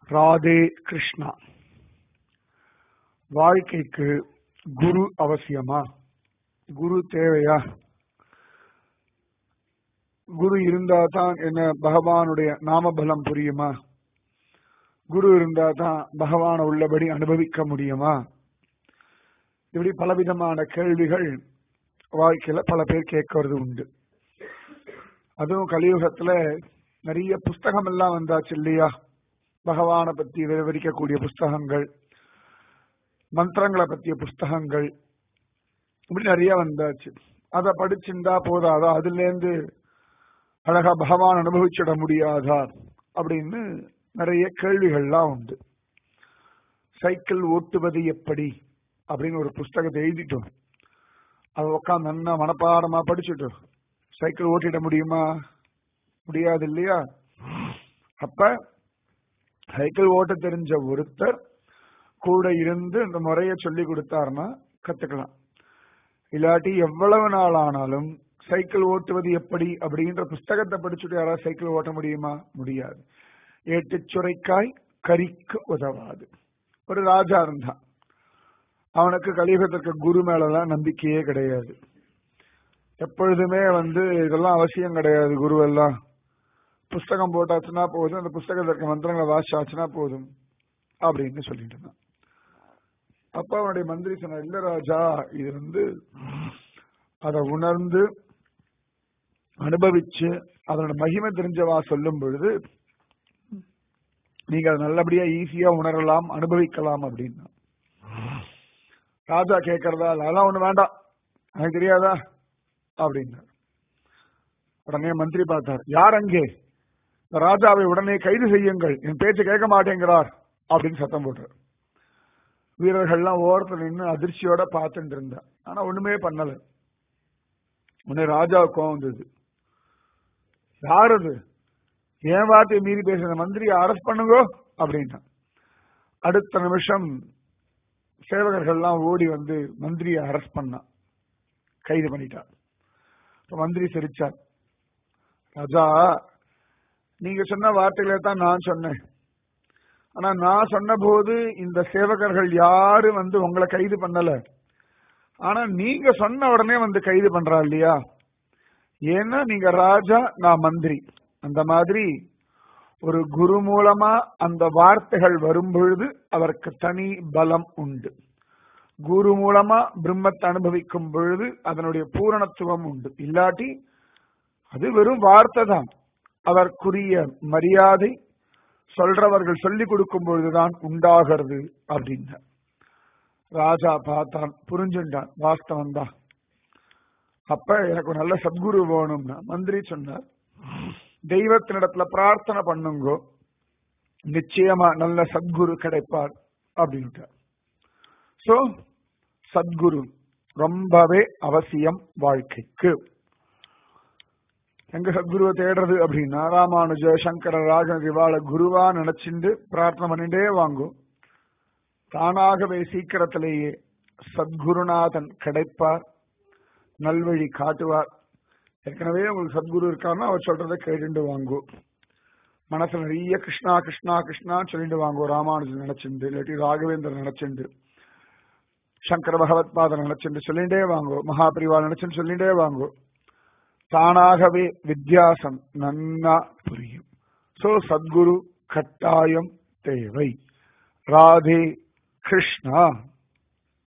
ராதே கிருஷ்ணா வாழ்க்கைக்கு குரு அவசியமா குரு தேவையா குரு இருந்தா தான் என்ன பகவானுடைய நாமபலம் புரியுமா குரு இருந்தா தான் பகவான உள்ளபடி அனுபவிக்க முடியுமா இப்படி பலவிதமான கேள்விகள் வாழ்க்கையில பல பேர் கேட்கறது உண்டு அதுவும் கலியுகத்துல நிறைய புஸ்தகம் எல்லாம் வந்தாச்சு இல்லையா பகவானை பத்தி விவரிக்கக்கூடிய புஸ்தகங்கள் மந்திரங்களை பத்திய புஸ்தகங்கள் இப்படி நிறைய வந்தாச்சு அதை படிச்சிருந்தா போதாதா அதுல இருந்து அழகா பகவான் அனுபவிச்சிட முடியாதா அப்படின்னு நிறைய கேள்விகள்லாம் உண்டு சைக்கிள் ஓட்டுவது எப்படி அப்படின்னு ஒரு புஸ்தகத்தை எழுதிட்டோம் அதை உட்காந்து நல்லா மனப்பாடமா படிச்சுட்டோம் சைக்கிள் ஓட்டிட முடியுமா முடியாது இல்லையா அப்ப சைக்கிள் ஓட்ட தெரிஞ்ச ஒருத்தர் கூட இருந்து இந்த முறைய சொல்லி கொடுத்தாருன்னா கத்துக்கலாம் இல்லாட்டி எவ்வளவு நாள் ஆனாலும் சைக்கிள் ஓட்டுவது எப்படி அப்படின்ற புஸ்தகத்தை படிச்சுட்டு யாராவது சைக்கிள் ஓட்ட முடியுமா முடியாது ஏட்டு சுரைக்காய் கறிக்கு உதவாது ஒரு ராஜா இருந்தான் அவனுக்கு கலியுகத்திற்கு குரு மேலதான் நம்பிக்கையே கிடையாது எப்பொழுதுமே வந்து இதெல்லாம் அவசியம் கிடையாது குரு எல்லாம் புஸ்தகம் போட்டாச்சுன்னா போதும் அந்த புஸ்தகத்தில் இருக்க மந்திரங்களை வாசிச்சாச்சுன்னா போதும் அப்படின்னு சொல்லிட்டு இருந்தான் அப்ப அவனுடைய மந்திரி சொன்னார் இல்ல ராஜா இது வந்து அதை உணர்ந்து அனுபவிச்சு அதனோட மகிமை தெரிஞ்சவா சொல்லும் பொழுது நீங்க அதை நல்லபடியா ஈஸியா உணரலாம் அனுபவிக்கலாம் அப்படின்னா ராஜா கேட்கறதா அதெல்லாம் ஒண்ணு வேண்டாம் எனக்கு தெரியாதா அப்படின்னா உடனே மந்திரி பார்த்தார் யார் அங்கே ராஜாவை உடனே கைது செய்யுங்கள் என் பேச்சு கேட்க மாட்டேங்கிறார் அப்படின்னு சத்தம் போட்டார் வீரர்கள்லாம் ஓரத்தில் நின்று அதிர்ச்சியோட பார்த்துட்டு இருந்தா ஆனா ஒண்ணுமே பண்ணல உடனே ராஜா கோவம் வந்தது யார் அது ஏன் வார்த்தையை மீறி பேசுற மந்திரியை அரெஸ்ட் பண்ணுங்க அப்படின்னா அடுத்த நிமிஷம் சேவகர்கள்லாம் ஓடி வந்து மந்திரியை அரெஸ்ட் பண்ணா கைது பண்ணிட்டார் மந்திரி சிரிச்சார் ராஜா நீங்க சொன்ன வார்த்தைகளை தான் நான் சொன்னேன் ஆனா நான் சொன்ன போது இந்த சேவகர்கள் யாரும் வந்து உங்களை கைது பண்ணல ஆனா நீங்க சொன்ன உடனே வந்து கைது பண்றா இல்லையா ஏன்னா நீங்க ராஜா நான் மந்திரி அந்த மாதிரி ஒரு குரு மூலமா அந்த வார்த்தைகள் வரும் பொழுது அவருக்கு தனி பலம் உண்டு குரு மூலமா பிரம்மத்தை அனுபவிக்கும் பொழுது அதனுடைய பூரணத்துவம் உண்டு இல்லாட்டி அது வெறும் வார்த்தை தான் அதற்குரிய மரியாதை சொல்றவர்கள் சொல்லிக் கொடுக்கும் பொழுதுதான் உண்டாகிறது அப்படின்ற ராஜா பார்த்தான் புரிஞ்சுட்டான் வாஸ்தவம் தான் அப்ப எனக்கு ஒரு நல்ல சத்குரு வேணும்னா மந்திரி சொன்னார் தெய்வத்தினிடத்துல பிரார்த்தனை பண்ணுங்கோ நிச்சயமா நல்ல சத்குரு கிடைப்பார் அப்படின்ட்டு சோ சத்குரு ரொம்பவே அவசியம் வாழ்க்கைக்கு எங்க சத்குருவை தேடுறது அப்படின்னா ராமானுஜ சங்கர ராஜன் இவாள குருவா நினைச்சுண்டு பிரார்த்தனை பண்ணிட்டே வாங்கும் தானாகவே சீக்கிரத்திலேயே சத்குருநாதன் கிடைப்பார் நல்வழி காட்டுவார் ஏற்கனவே உங்களுக்கு சத்குரு இருக்காருன்னா அவர் சொல்றதை கேட்டுட்டு வாங்கும் மனசுல நிறைய கிருஷ்ணா கிருஷ்ணா கிருஷ்ணா சொல்லிட்டு வாங்கும் ராமானுஜன் நினைச்சுண்டு இல்லாட்டி ராகவேந்தர் நினைச்சுண்டு சங்கர பகவத் பாதர் நினைச்சுண்டு சொல்லிட்டே வாங்கும் மகாபிரிவா நினைச்சுன்னு சொல்லிட்டே வாங்கும் தானாகவே வித்தியாசம் நன்னா புரியும் சோ சத்குரு கட்டாயம் தேவை ராதே கிருஷ்ணா